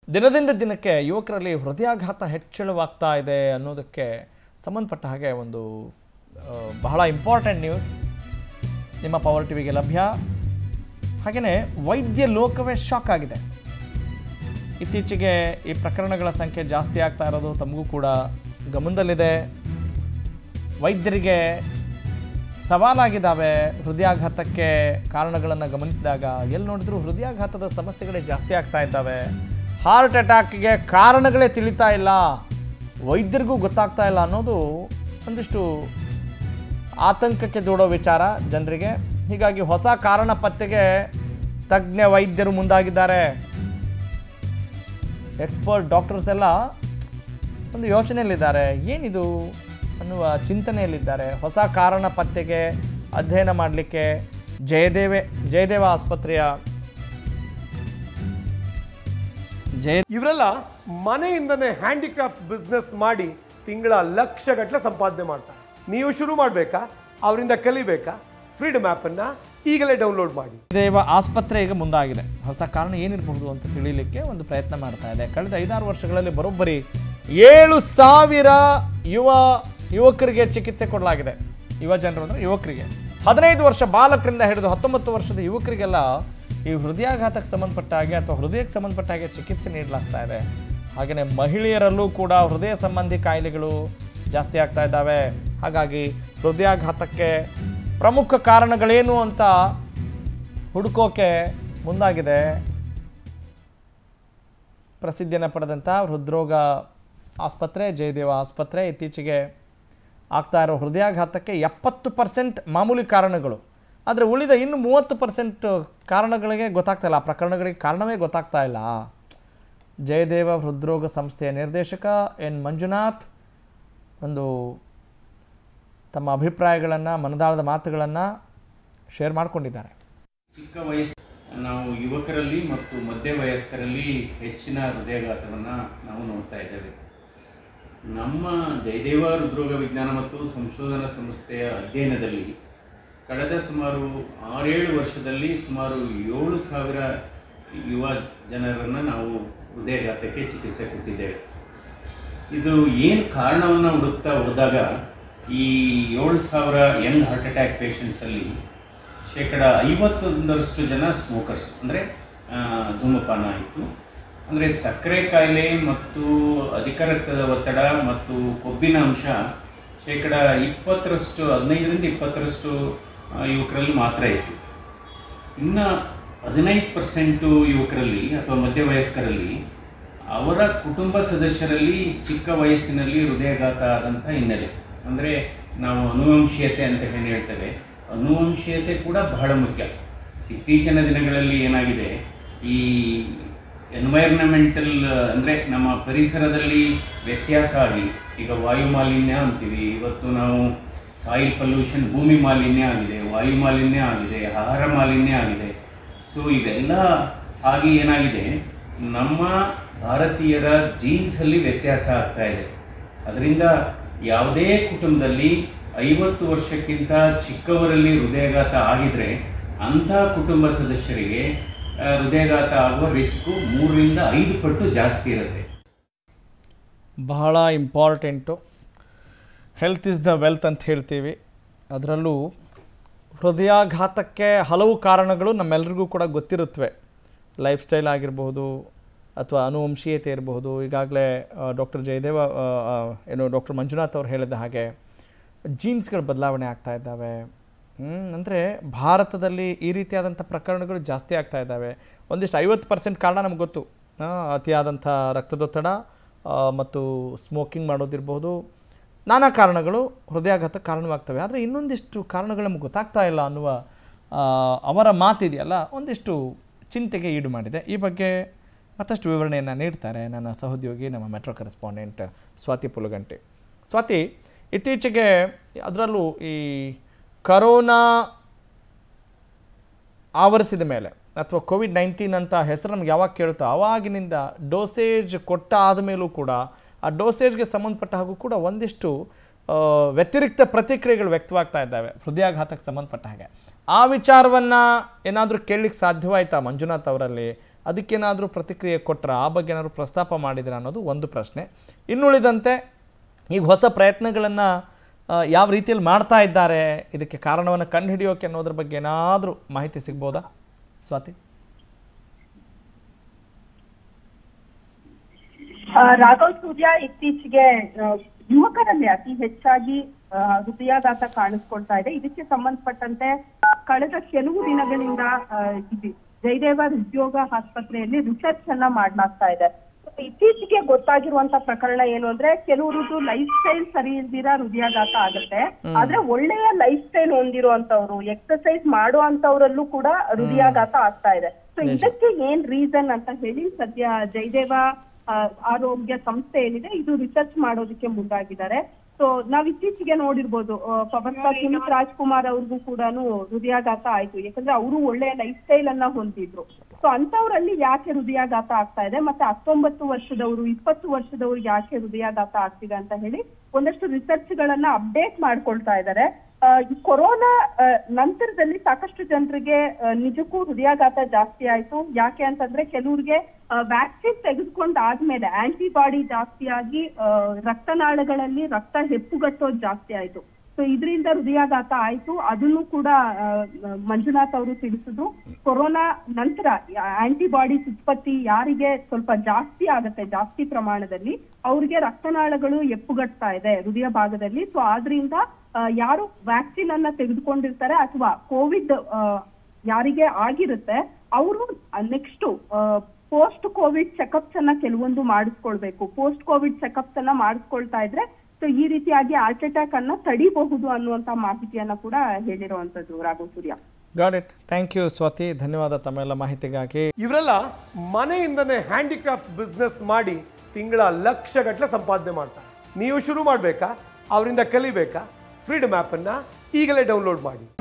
ದಿನದಿಂದ ದಿನಕ್ಕೆ ಯುವಕರಲ್ಲಿ ಹೃದಯಾಘಾತ ಹೆಚ್ಚಳವಾಗ್ತಾ ಇದೆ ಅನ್ನೋದಕ್ಕೆ ಸಂಬಂಧಪಟ್ಟ ಹಾಗೆ ಒಂದು ಆ, ಬಹಳ ಇಂಪಾರ್ಟೆಂಟ್ ನ್ಯೂಸ್ ನಿಮ್ಮ ಪವರ್ ಟಿವಿಗೆ ಲಭ್ಯ ಹಾಗೆಯೇ ವೈದ್ಯ ಲೋಕವೇ ಶಾಕ್ ಆಗಿದೆ ಇತ್ತೀಚೆಗೆ ಈ ಪ್ರಕರಣಗಳ ಸಂಖ್ಯೆ ಜಾಸ್ತಿ ಆಗ್ತಾ ಇರೋದು ತಮಗೂ ಕೂಡ ಗಮನದಲ್ಲಿದೆ ವೈದ್ಯರಿಗೆ ಸವಾಲಾಗಿದ್ದಾವೆ ಹೃದಯಾಘಾತಕ್ಕೆ ಕಾರಣಗಳನ್ನು ಗಮನಿಸಿದಾಗ ಎಲ್ಲಿ ನೋಡಿದ್ರು ಹೃದಯಾಘಾತದ ಸಮಸ್ಯೆಗಳೇ ಜಾಸ್ತಿ ಆಗ್ತಾ ಇದ್ದಾವೆ ಹಾರ್ಟ್ ಅಟ್ಯಾಕ್ಗೆ ಕಾರಣಗಳೇ ತಿಳಿತಾ ಇಲ್ಲ ವೈದ್ಯರಿಗೂ ಗೊತ್ತಾಗ್ತಾ ಇಲ್ಲ ಅನ್ನೋದು ಒಂದಿಷ್ಟು ಆತಂಕಕ್ಕೆ ದೂಡೋ ವಿಚಾರ ಜನರಿಗೆ ಹೀಗಾಗಿ ಹೊಸ ಕಾರಣ ಪತ್ತೆಗೆ ತಜ್ಞ ವೈದ್ಯರು ಮುಂದಾಗಿದ್ದಾರೆ ಎಕ್ಸ್ಪರ್ಟ್ ಡಾಕ್ಟರ್ಸ್ ಎಲ್ಲ ಒಂದು ಯೋಚನೆಯಲ್ಲಿದ್ದಾರೆ ಏನಿದು ಅನ್ನುವ ಚಿಂತನೆಯಲ್ಲಿದ್ದಾರೆ ಹೊಸ ಕಾರಣ ಪತ್ತೆಗೆ ಅಧ್ಯಯನ ಮಾಡಲಿಕ್ಕೆ ಜಯದೇವೆ ಜಯದೇವ ಆಸ್ಪತ್ರೆಯ ಜಯ ಇವರೆಲ್ಲ ಮನೆಯಿಂದನೇ ಹ್ಯಾಂಡಿಕ್ರಾಫ್ಟ್ ಬಿಸ್ನೆಸ್ ಮಾಡಿ ತಿಂಗಳ ಲಕ್ಷಗಟ್ಟಲೆ ಸಂಪಾದನೆ ಮಾಡ್ತಾರೆ ನೀವು ಶುರು ಮಾಡಬೇಕಾ ಅವರಿಂದ ಕಲಿಬೇಕಾ ಫ್ರೀಡಮ್ ಆ್ಯಪನ್ನು ಈಗಲೇ ಡೌನ್ಲೋಡ್ ಮಾಡಿ ದೇವ ಆಸ್ಪತ್ರೆ ಈಗ ಮುಂದಾಗಿದೆ ಹೊಸ ಕಾರಣ ಏನಿರಬಹುದು ಅಂತ ತಿಳಿಯಲಿಕ್ಕೆ ಒಂದು ಪ್ರಯತ್ನ ಮಾಡ್ತಾ ಇದೆ ಕಳೆದ ಐದಾರು ವರ್ಷಗಳಲ್ಲಿ ಬರೋಬ್ಬರಿ ಏಳು ಸಾವಿರ ಯುವ ಯುವಕರಿಗೆ ಚಿಕಿತ್ಸೆ ಕೊಡಲಾಗಿದೆ ಯುವ ಜನರು ಅಂದರೆ ಯುವಕರಿಗೆ ಹದಿನೈದು ವರ್ಷ ಬಾಲಕರಿಂದ ಹಿಡಿದು ಹತ್ತೊಂಬತ್ತು ವರ್ಷದ ಯುವಕರಿಗೆಲ್ಲ ಈ ಹೃದಯಾಘಾತಕ್ಕೆ ಸಂಬಂಧಪಟ್ಟ ಹಾಗೆ ಅಥವಾ ಹೃದಯಕ್ಕೆ ಸಂಬಂಧಪಟ್ಟ ಹಾಗೆ ಚಿಕಿತ್ಸೆ ನೀಡಲಾಗ್ತಾ ಇದೆ ಹಾಗೆಯೇ ಮಹಿಳೆಯರಲ್ಲೂ ಕೂಡ ಹೃದಯ ಸಂಬಂಧಿ ಕಾಯಿಲೆಗಳು ಜಾಸ್ತಿ ಆಗ್ತಾ ಇದ್ದಾವೆ ಹಾಗಾಗಿ ಹೃದಯಾಘಾತಕ್ಕೆ ಪ್ರಮುಖ ಕಾರಣಗಳೇನು ಅಂತ ಹುಡುಕೋಕೆ ಮುಂದಾಗಿದೆ ಪ್ರಸಿದ್ಧಿಯನ್ನು ಪಡೆದಂಥ ಹೃದ್ರೋಗ ಆಸ್ಪತ್ರೆ ಜಯದೇವ ಆಸ್ಪತ್ರೆ ಇತ್ತೀಚೆಗೆ ಆಗ್ತಾ ಇರೋ ಹೃದಯಾಘಾತಕ್ಕೆ ಎಪ್ಪತ್ತು ಪರ್ಸೆಂಟ್ ಮಾಮೂಲಿ ಕಾರಣಗಳು ಆದರೆ ಉಳಿದ ಇನ್ನು ಮೂವತ್ತು ಪರ್ಸೆಂಟ್ ಕಾರಣಗಳಿಗೆ ಗೊತ್ತಾಗ್ತಾ ಇಲ್ಲ ಆ ಪ್ರಕರಣಗಳಿಗೆ ಕಾರಣವೇ ಗೊತ್ತಾಗ್ತಾ ಇಲ್ಲ ಜಯದೇವ ಹೃದ್ರೋಗ ಸಂಸ್ಥೆಯ ನಿರ್ದೇಶಕ ಎನ್ ಮಂಜುನಾಥ್ ಒಂದು ತಮ್ಮ ಅಭಿಪ್ರಾಯಗಳನ್ನು ಮನದಾಳದ ಮಾತುಗಳನ್ನು ಶೇರ್ ಮಾಡಿಕೊಂಡಿದ್ದಾರೆ ಚಿಕ್ಕ ವಯಸ್ಸು ನಾವು ಯುವಕರಲ್ಲಿ ಮತ್ತು ಮಧ್ಯ ವಯಸ್ಕರಲ್ಲಿ ಹೆಚ್ಚಿನ ಹೃದಯಾಘಾತವನ್ನು ನಾವು ನೋಡ್ತಾ ಇದ್ದೇವೆ ನಮ್ಮ ಜಯದೇವ ಹೃದ್ರೋಗ ವಿಜ್ಞಾನ ಮತ್ತು ಸಂಶೋಧನಾ ಸಂಸ್ಥೆಯ ಅಧ್ಯಯನದಲ್ಲಿ ಕಳೆದ ಸುಮಾರು ಆರೇಳು ವರ್ಷದಲ್ಲಿ ಸುಮಾರು ಏಳು ಸಾವಿರ ಯುವ ಜನರನ್ನು ನಾವು ಹೃದಯಾಘಾತಕ್ಕೆ ಚಿಕಿತ್ಸೆ ಕೊಟ್ಟಿದ್ದೇವೆ ಇದು ಏನು ಕಾರಣವನ್ನು ಹುಡುಕ್ತಾ ಹೋದಾಗ ಈ ಏಳು ಸಾವಿರ ಯಂಗ್ ಹಾರ್ಟ್ ಅಟ್ಯಾಕ್ ಪೇಷಂಟ್ಸಲ್ಲಿ ಶೇಕಡ ಐವತ್ತೊಂದರಷ್ಟು ಜನ ಸ್ಮೋಕರ್ಸ್ ಅಂದರೆ ಧೂಮಪಾನ ಆಯಿತು ಅಂದರೆ ಸಕ್ಕರೆ ಕಾಯಿಲೆ ಮತ್ತು ಅಧಿಕ ರಕ್ತದ ಒತ್ತಡ ಮತ್ತು ಕೊಬ್ಬಿನ ಅಂಶ ಶೇಕಡ ಇಪ್ಪತ್ತರಷ್ಟು ಹದಿನೈದರಿಂದ ಇಪ್ಪತ್ತರಷ್ಟು ಆ, ಯುವಕರಲ್ಲಿ ಮಾತ್ರ ಇತ್ತು ಇನ್ನು ಹದಿನೈದು ಪರ್ಸೆಂಟು ಯುವಕರಲ್ಲಿ ಅಥವಾ ಮಧ್ಯವಯಸ್ಕರಲ್ಲಿ ಅವರ ಕುಟುಂಬ ಸದಸ್ಯರಲ್ಲಿ ಚಿಕ್ಕ ವಯಸ್ಸಿನಲ್ಲಿ ಹೃದಯಾಘಾತ ಆದಂಥ ಹಿನ್ನೆಲೆ ಅಂದರೆ ನಾವು ಅನುವಂಶೀಯತೆ ಅಂತ ಏನು ಹೇಳ್ತೇವೆ ಅನುವಂಶೀಯತೆ ಕೂಡ ಬಹಳ ಮುಖ್ಯ ಇತ್ತೀಚಿನ ದಿನಗಳಲ್ಲಿ ಏನಾಗಿದೆ ಈ ಎನ್ವೈರ್ನಮೆಂಟಲ್ ಅಂದರೆ ನಮ್ಮ ಪರಿಸರದಲ್ಲಿ ವ್ಯತ್ಯಾಸ ಆಗಿ ಈಗ ವಾಯು ಮಾಲಿನ್ಯ ಅಂತೀವಿ ಇವತ್ತು ನಾವು ಸಾಯಿಲ್ ಪೊಲ್ಯೂಷನ್ ಭೂಮಿ ಮಾಲಿನ್ಯ ಆಗಿದೆ ವಾಯು ಮಾಲಿನ್ಯ ಆಗಿದೆ ಆಹಾರ ಮಾಲಿನ್ಯ ಆಗಿದೆ ಸೊ ಇವೆಲ್ಲ ಆಗಿ ಏನಾಗಿದೆ ನಮ್ಮ ಭಾರತೀಯರ ಜೀನ್ಸಲ್ಲಿ ವ್ಯತ್ಯಾಸ ಆಗ್ತಾ ಇದೆ ಅದರಿಂದ ಯಾವುದೇ ಕುಟುಂಬದಲ್ಲಿ ಐವತ್ತು ವರ್ಷಕ್ಕಿಂತ ಚಿಕ್ಕವರಲ್ಲಿ ಹೃದಯಾಘಾತ ಆಗಿದ್ರೆ ಅಂಥ ಕುಟುಂಬ ಸದಸ್ಯರಿಗೆ ಆ, ಹೃದಯಾಘಾತ ಆಗುವ ರಿಸ್ಕು ಮೂರರಿಂದ ಐದು ಪಟ್ಟು ಜಾಸ್ತಿ ಇರುತ್ತೆ ಬಹಳ important health is the wealth ಅಂತ ಹೇಳ್ತೀವಿ ಅದರಲ್ಲೂ ಹೃದಯಾಘಾತಕ್ಕೆ ಹಲವು ಕಾರಣಗಳು ನಮ್ಮೆಲ್ರಿಗೂ ಕೂಡ ಗೊತ್ತಿರುತ್ತವೆ ಲೈಫ್ ಸ್ಟೈಲ್ ಆಗಿರ್ಬೋದು ಅಥವಾ ಅನುವಂಶೀಯತೆ ಇರಬಹುದು ಈಗಾಗಲೇ ಡಾಕ್ಟರ್ ಜಯದೇವ ಆ, ಆ, ಏನು ಡಾಕ್ಟರ್ ಮಂಜುನಾಥ್ ಅವರು ಹೇಳಿದ ಹಾಗೆ ಜೀನ್ಸ್ಗಳ ಬದಲಾವಣೆ ಆಗ್ತಾ ಇದ್ದಾವೆ ಅಂದರೆ ಭಾರತದಲ್ಲಿ ಈ ರೀತಿಯಾದಂಥ ಪ್ರಕರಣಗಳು ಜಾಸ್ತಿ ಆಗ್ತಾ ಇದ್ದಾವೆ ಒಂದಿಷ್ಟು ಐವತ್ತು ಪರ್ಸೆಂಟ್ ಕಾರಣ ನಮ್ಗೆ ಗೊತ್ತು ಆ, ಅತಿಯಾದಂಥ ರಕ್ತದೊತ್ತಡ ಆ, ಮತ್ತು ಸ್ಮೋಕಿಂಗ್ ಮಾಡೋದಿರ್ಬೋದು ನಾನಾ ಕಾರಣಗಳು ಹೃದಯಾಘಾತಕ್ಕೆ ಕಾರಣವಾಗ್ತವೆ ಆದರೆ ಇನ್ನೊಂದಿಷ್ಟು ಕಾರಣಗಳು ನಮ್ಗೆ ಗೊತ್ತಾಗ್ತಾ ಇಲ್ಲ ಅನ್ನುವ ಆ, ಅವರ ಮಾತಿದೆಯಲ್ಲ ಒಂದಿಷ್ಟು ಚಿಂತೆಗೆ ಈಡು ಮಾಡಿದೆ ಈ ಬಗ್ಗೆ ಮತ್ತಷ್ಟು ವಿವರಣೆಯನ್ನು ನೀಡ್ತಾರೆ ನನ್ನ ಸಹೋದ್ಯೋಗಿ ನಮ್ಮ ಮೆಟ್ರೋ ಕರೆಸ್ಪಾಂಡೆಂಟ್ ಸ್ವಾತಿ ಪುಲಗಂಟೆ ಸ್ವಾತಿ ಇತ್ತೀಚೆಗೆ ಅದರಲ್ಲೂ ಈ ಕರೋನಾ ಆವರಿಸಿದ ಮೇಲೆ ಅಥವಾ ಕೋವಿಡ್ ನೈನ್ಟೀನ್ ಅಂತ ಹೆಸರು ನಮ್ಗೆ ಯಾವಾಗ ಕೇಳುತ್ತೋ ಆವಾಗಿನಿಂದ ಡೋಸೇಜ್ ಕೊಟ್ಟ ಆದಮೇಲೂ ಕೂಡ ಆ ಡೋಸೇಜ್ಗೆ ಸಂಬಂಧಪಟ್ಟ ಹಾಗೂ ಕೂಡ ಒಂದಿಷ್ಟು ಆ, ವ್ಯತಿರಿಕ್ತ ಪ್ರತಿಕ್ರಿಯೆಗಳು ವ್ಯಕ್ತವಾಗ್ತಾ ಇದ್ದಾವೆ ಹೃದಯಾಘಾತಕ್ಕೆ ಸಂಬಂಧಪಟ್ಟ ಹಾಗೆ ಆ ವಿಚಾರವನ್ನು ಏನಾದರೂ ಕೇಳಲಿಕ್ಕೆ ಸಾಧ್ಯವಾಯ್ತಾ ಮಂಜುನಾಥ್ ಅವರಲ್ಲಿ ಅದಕ್ಕೇನಾದರೂ ಪ್ರತಿಕ್ರಿಯೆ ಕೊಟ್ಟರೆ ಆ ಬಗ್ಗೆ ಏನಾದರೂ ಪ್ರಸ್ತಾಪ ಮಾಡಿದ್ರೆ ಅನ್ನೋದು ಒಂದು ಪ್ರಶ್ನೆ ಇನ್ನುಳಿದಂತೆ ಈಗ ಹೊಸ ಪ್ರಯತ್ನಗಳನ್ನು ಯಾವ ರೀತಿಯಲ್ಲಿ ಮಾಡ್ತಾ ಇದ್ದಾರೆ ಇದಕ್ಕೆ ಕಾರಣವನ್ನು ಕಂಡುಹಿಡಿಯೋಕೆ ಅನ್ನೋದ್ರ ಬಗ್ಗೆ ಏನಾದರೂ ಮಾಹಿತಿ ಸಿಗ್ಬೋದಾ ಸ್ವಾತಿ ಆ, ರಾಘವ್ ಸೂರ್ಯ ಇತ್ತೀಚೆಗೆ ಆ, ಯುವಕರಲ್ಲಿ ಅತಿ ಹೆಚ್ಚಾಗಿ ಆ, ಹೃದಯಾಘಾತ ಕಾಣಿಸ್ಕೊಳ್ತಾ ಇದೆ ಇದಕ್ಕೆ ಸಂಬಂಧಪಟ್ಟಂತೆ ಕಳೆದ ಕೆಲವು ದಿನಗಳಿಂದ ಆ, ಇದು ಜಯದೇವ ಹೃದ್ಯೋಗ ಆಸ್ಪತ್ರೆಯಲ್ಲಿ ರಿಸರ್ಚ್ ಅನ್ನ ಮಾಡ್ಲಾಗ್ತಾ ಇದೆ ಇತ್ತೀಚೆಗೆ ಗೊತ್ತಾಗಿರುವಂತ ಪ್ರಕರಣ ಏನು ಅಂದ್ರೆ ಕೆಲವರದ್ದು ಲೈಫ್ ಸ್ಟೈಲ್ ಸರಿ ಇಲ್ದಿರ ಹೃದಯಾಘಾತ ಆಗುತ್ತೆ ಆದ್ರೆ ಒಳ್ಳೆಯ ಲೈಫ್ ಸ್ಟೈಲ್ ಹೊಂದಿರುವಂತವ್ರು ಎಕ್ಸರ್ಸೈಸ್ ಮಾಡುವಂತವ್ರಲ್ಲೂ ಕೂಡ ಹೃದಯಾಘಾತ ಆಗ್ತಾ ಇದೆ ಸೊ ಇದಕ್ಕೆ ಏನ್ ರೀಸನ್ ಅಂತ ಹೇಳಿ ಸದ್ಯ ಜಯದೇವ ಆ, ಆರೋಗ್ಯ ಸಂಸ್ಥೆ ಏನಿದೆ ಇದು ರಿಸರ್ಚ್ ಮಾಡೋದಕ್ಕೆ ಮುಂದಾಗಿದ್ದಾರೆ ಸೊ ನಾವ್ ಇತ್ತೀಚೆಗೆ ನೋಡಿರ್ಬೋದು ಪವರ್ ಸ್ಟಾರ್ ಪುನೀತ್ ರಾಜ್ಕುಮಾರ್ ಅವ್ರಿಗೂ ಕೂಡ ಹೃದಯಾಘಾತ ಆಯ್ತು ಯಾಕಂದ್ರೆ ಅವರು ಒಳ್ಳೆಯ ಲೈಫ್ ಸ್ಟೈಲ್ ಅನ್ನ ಹೊಂದಿದ್ರು ಸೊ ಅಂತವ್ರಲ್ಲಿ ಯಾಕೆ ಹೃದಯಾಘಾತ ಆಗ್ತಾ ಇದೆ ಮತ್ತೆ ಹತ್ತೊಂಬತ್ತು ವರ್ಷದವರು ಇಪ್ಪತ್ತು ವರ್ಷದವ್ರು ಯಾಕೆ ಹೃದಯಾಘಾತ ಆಗ್ತಿದೆ ಅಂತ ಹೇಳಿ ಒಂದಷ್ಟು ರಿಸರ್ಚ್ ಗಳನ್ನ ಅಪ್ಡೇಟ್ ಮಾಡ್ಕೊಳ್ತಾ ಇದ್ದಾರೆ ಆ, ಈ ಕೊರೋನಾ ಆ, ನಂತರದಲ್ಲಿ ಸಾಕಷ್ಟು ಜನರಿಗೆ ಆ, ನಿಜಕ್ಕೂ ಹೃದಯಾಘಾತ ಜಾಸ್ತಿ ಆಯ್ತು ಯಾಕೆ ಅಂತಂದ್ರೆ ಕೆಲವ್ರಿಗೆ ವ್ಯಾಕ್ಸಿನ್ ತೆಗೆದುಕೊಂಡಾದ್ಮೇಲೆ ಆಂಟಿಬಾಡಿ ಜಾಸ್ತಿ ಆಗಿ ಆ, ರಕ್ತನಾಳಗಳಲ್ಲಿ ರಕ್ತ ಹೆಪ್ಪುಗಟ್ಟೋದು ಜಾಸ್ತಿ ಆಯ್ತು ಸೊ ಇದರಿಂದ ಹೃದಯಾಘಾತ ಆಯ್ತು ಅದನ್ನು ಕೂಡ ಆ, ಮಂಜುನಾಥ್ ಅವರು ತಿಳಿಸಿದ್ರು ಕೊರೋನಾ ನಂತರ ಆಂಟಿಬಾಡೀಸ್ ಉತ್ಪತ್ತಿ ಯಾರಿಗೆ ಸ್ವಲ್ಪ ಜಾಸ್ತಿ ಆಗತ್ತೆ ಜಾಸ್ತಿ ಪ್ರಮಾಣದಲ್ಲಿ ಅವ್ರಿಗೆ ರಕ್ತನಾಳಗಳು ಎಪ್ಪುಗಟ್ತಾ ಇದೆ ಹೃದಯ ಭಾಗದಲ್ಲಿ ಸೊ ಆದ್ರಿಂದ ಆ, ಯಾರು ವ್ಯಾಕ್ಸಿನ್ ಅನ್ನ ತೆಗೆದುಕೊಂಡಿರ್ತಾರೆ ಅಥವಾ ಕೋವಿಡ್ ಯಾರಿಗೆ ಆಗಿರುತ್ತೆ ಅವರು ನೆಕ್ಸ್ಟ್ ಪೋಸ್ಟ್ ಕೋವಿಡ್ ಚೆಕಪ್ಸ್ ಅನ್ನ ಕೆಲವೊಂದು ಮಾಡಿಸ್ಕೊಳ್ಬೇಕು ಪೋಸ್ಟ್ ಕೋವಿಡ್ ಚೆಕಪ್ಸ್ ಅನ್ನ ಮಾಡಿಸ್ಕೊಳ್ತಾ ಇದ್ರೆ ಸೊ ಈ ರೀತಿಯಾಗಿ ಹಾರ್ಟ್ ಅಟ್ಯಾಕ್ ಅನ್ನ ತಡಿಬಹುದು ಅನ್ನುವಂತ ಮಾಹಿತಿಯನ್ನ ಕೂಡ ಹೇಳಿರುವಂತದ್ದು Raghav Surya got it thank you Swathi ಧನ್ಯವಾದ ತಮ್ಮೆಲ್ಲ ಮಾಹಿತಿಗಾಗಿ ಇವರೆಲ್ಲ ಮನೆಯಿಂದನೇ ಹ್ಯಾಂಡಿಕ್ರಾಫ್ಟ್ ಬಿಸ್ನೆಸ್ ಮಾಡಿ ತಿಂಗಳ ಲಕ್ಷಗಟ್ಟಲೆ ಸಂಪಾದನೆ ಮಾಡ್ತಾರೆ ನೀವು ಶುರು ಮಾಡಬೇಕಾ ಅವರಿಂದ ಕಲಿಬೇಕಾ ಫ್ರೀಡಮ್ ಆ್ಯಪನ್ನು ಈಗಲೇ ಡೌನ್ಲೋಡ್ ಮಾಡಿ